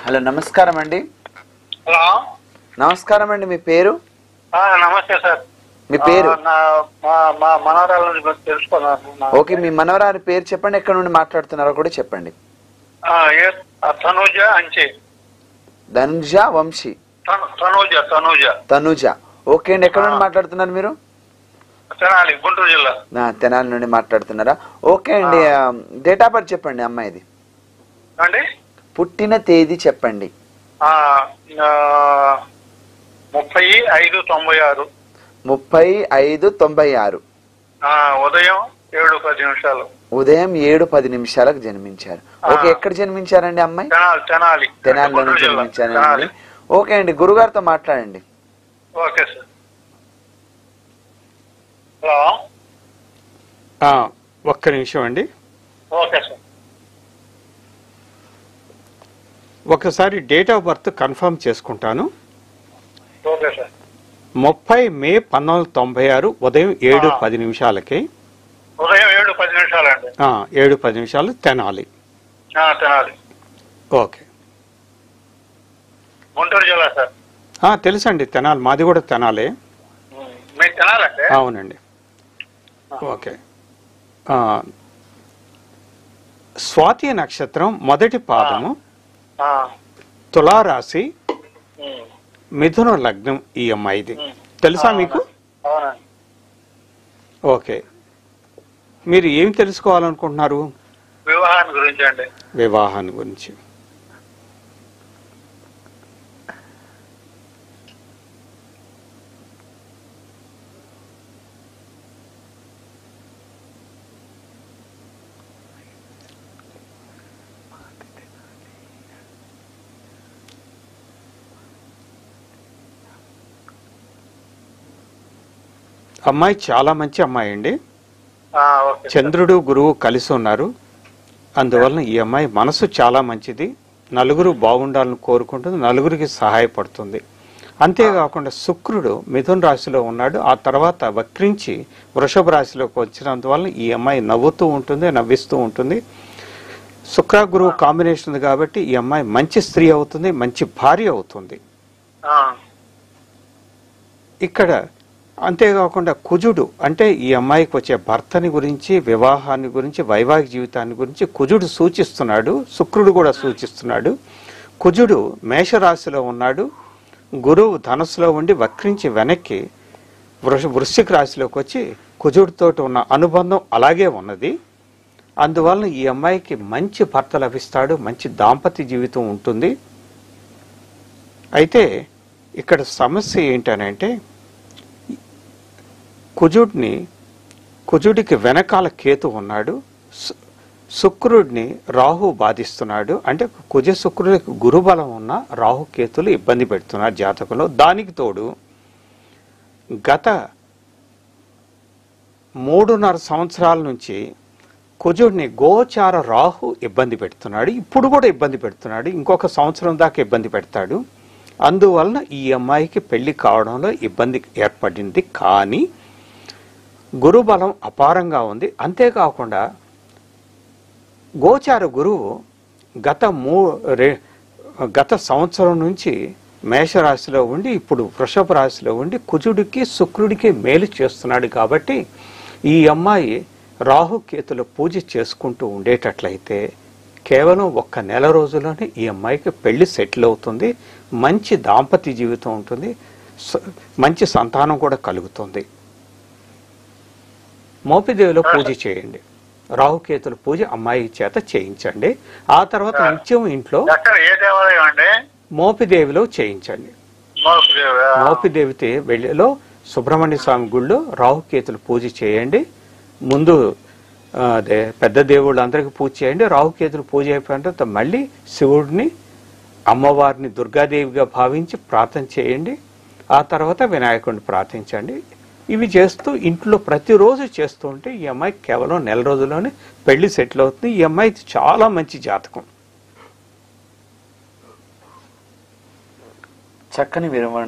Hello నమస్కారం అండి hello నమస్కారం అండి మీ పేరు ఆ, నమస్తే సార్ మీ పేరు ఆ, నా మా మా మనవరాల నుంచి కొంచెం తెలుసుకున్నాను నా- ఓకే మీ మనవరారి పేరు చెప్పండి ఎక్కడ నుండి మాట్లాడుతున్నారో కూడా చెప్పండి ఆ, ఏ ఆ, తనూజ అంచి ధనుజ వంశీ తను- తనూజ తనూజ తనుజ ఓకే అండి ఎక్కడ నుండి ఆ. మాట్లాడుతున్నారు మీరు తెనాలి గుంటూరు జిల్లా నా తెనాలి నుండి మాట్లాడుతున్నారా ఓకే అండి డేట్ ఆఫ్ బర్త్ చెప్పండి అమ్మాయిది అండి పుట్టిన తేదీ చెప్పండి ఆ, ఆ, ముప్పై ఐదు తొంభై ఆరు ముప్పై ఐదు తొంభై ఆరు ఆ, ఉదయం ఏడు పది నిమిషాలు ఉదయం ఏడు పది నిమిషాలకు జన్మించారు ఓకే ఆ. ఎక్కడ జన్మించారండి అమ్మాయి తెనాలి తెనాలి తెనాలిలో గుంటూరు జిల్లా జన్మించారండి తెనాలి ఓకే అండి గురుగారితో మాట్లాడండి ఓకే సార్ హలో ఆ, ఒక్క నిమిషం అండి ఓకే సార్ ఒకసారి డేట్ ఆఫ్ బర్త్ కన్ఫర్మ్ చేసుకుంటాను ఓకే సార్ ముప్పై మే పంతొమ్మిది వందల తొంభై ఆరు ఉదయం ఏడు ఆ. పది నిమిషాలకి ఉదయం ఏడు పది నిమిషాలండి ఆ, ఏడు పది నిమిషాలు తెనాలి ఆ, తెనాలి ఓకే గుంటూరు జిల్లా సార్ ఆ, తెలుసండి తెనాలి మాది కూడా తెనాలే మీకు తినాలంటే అవునండి ఓకే ఆ, స్వాతి నక్షత్రం మొదటి పాదము తులారాశి మిథున లగ్నం ఈ అమ్మాయిది తెలుసా మీకు అవునండి ఓకే మీరు ఏమి తెలుసుకోవాలనుకుంటున్నారు వివాహాన్ని గురించి అండి వివాహాన్ని గురించి అమ్మాయి చాలా మంచి అమ్మాయి అండి ఆ, ఓకే సార్. చంద్రుడు గురువు కలిసి ఉన్నారు అందువలన ఈ అమ్మాయి మనసు చాలా మంచిది నలుగురు బాగుండాలని కోరుకుంటుంది నలుగురికి సహాయపడుతుంది అంతేకాకుండా శుక్రుడు మిథున రాశిలో ఉన్నాడు ఆ తర్వాత వక్రించి వృషభ రాశిలోకి వచ్చినందువలన ఈ అమ్మాయి నవ్వుతూ ఉంటుంది నవ్విస్తూ ఉంటుంది శుక్ర గురువు కాంబినేషన్ ఉంది కాబట్టి ఈ అమ్మాయి మంచి స్త్రీ అవుతుంది మంచి భార్య అవుతుంది ఆ, ఇక్కడ అంతేకాకుండా కుజుడు అంటే ఈ అమ్మాయికి వచ్చే భర్తని గురించి వివాహాన్ని గురించి వైవాహిక జీవితాన్ని గురించి కుజుడు సూచిస్తున్నాడు శుక్రుడు కూడా సూచిస్తున్నాడు కుజుడు మేషరాశిలో ఉన్నాడు గురువు ధనస్సులో ఉండి వక్రించి వెనక్కి వృష వృశ్చిక రాశిలోకి వచ్చి కుజుడితోటి ఉన్న అనుబంధం అలాగే ఉన్నది అందువలన ఈ అమ్మాయికి మంచి భర్త లభిస్తాడు మంచి దాంపత్య జీవితం ఉంటుంది అయితే ఇక్కడ సమస్య ఏంటనంటే కుజుడిని కుజుడికి వెనకాల కేతు ఉన్నాడు సు- శుక్రుడిని రాహు బాధిస్తున్నాడు అంటే కుజ శుక్రుడికి గురుబలం ఉన్న రాహు కేతులు ఇబ్బంది పెడుతున్నారు జాతకంలో దానికి తోడు గత మూడున్నర సంవత్సరాల నుంచి కుజుడిని గోచార రాహు ఇబ్బంది పెడుతున్నాడు ఇప్పుడు కూడా ఇబ్బంది పెడుతున్నాడు ఇంకొక సంవత్సరం దాకా ఇబ్బంది పెడతాడు అందువలన ఈ అమ్మాయికి పెళ్లి కావడంలో ఇబ్బంది ఏర్పడింది కానీ గురుబలం అపారంగా ఉంది అంతేకాకుండా గోచార గురువు గత మూ రే గత సంవత్సరం నుంచి మేషరాశిలో ఉండి ఇప్పుడు వృషభ రాశిలో ఉండి కుజుడికి శుక్రుడికి మేలు చేస్తున్నాడు కాబట్టి ఈ అమ్మాయి రాహుకేతుల పూజ చేసుకుంటూ ఉండేటట్లయితే కేవలం ఒక్క నెల రోజుల్లోనే ఈ అమ్మాయికి పెళ్లి సెటిల్ అవుతుంది మంచి దాంపత్య జీవితం ఉంటుంది స- మంచి సంతానం కూడా కలుగుతుంది మోపిదేవిలో పూజ చేయండి రాహుకేతుల పూజ అమ్మాయి చేత చేయించండి ఆ తర్వాత నిత్యం ఇంట్లో ఎక్కడ ఏ దేవాలయం అండి మోపిదేవిలో చేయించండి మోసదేవి మోపిదేవితే వెళ్ళిలో సుబ్రహ్మణ్య స్వామి గుళ్ళో రాహుకేతులు పూజ చేయండి ముందు ఆ, అదే పెద్ద దేవుళ్ళందరికీ పూజ చేయండి రాహుకేతులు పూజ అయిపోయిన తర్వాత మళ్ళీ శివుడిని అమ్మవారిని దుర్గాదేవిగా భావించి ప్రార్థన చేయండి ఆ తర్వాత వినాయకుడిని ప్రార్థించండి ఇవి చేస్తూ ఇంట్లో ప్రతిరోజు చేస్తూ ఉంటే ఈ అమ్మాయి కేవలం నెల రోజుల్లోనే పెళ్లి సెటిల్ అవుతుంది ఈ అమ్మాయి చాలా మంచి జాతకం చక్కని వివరణ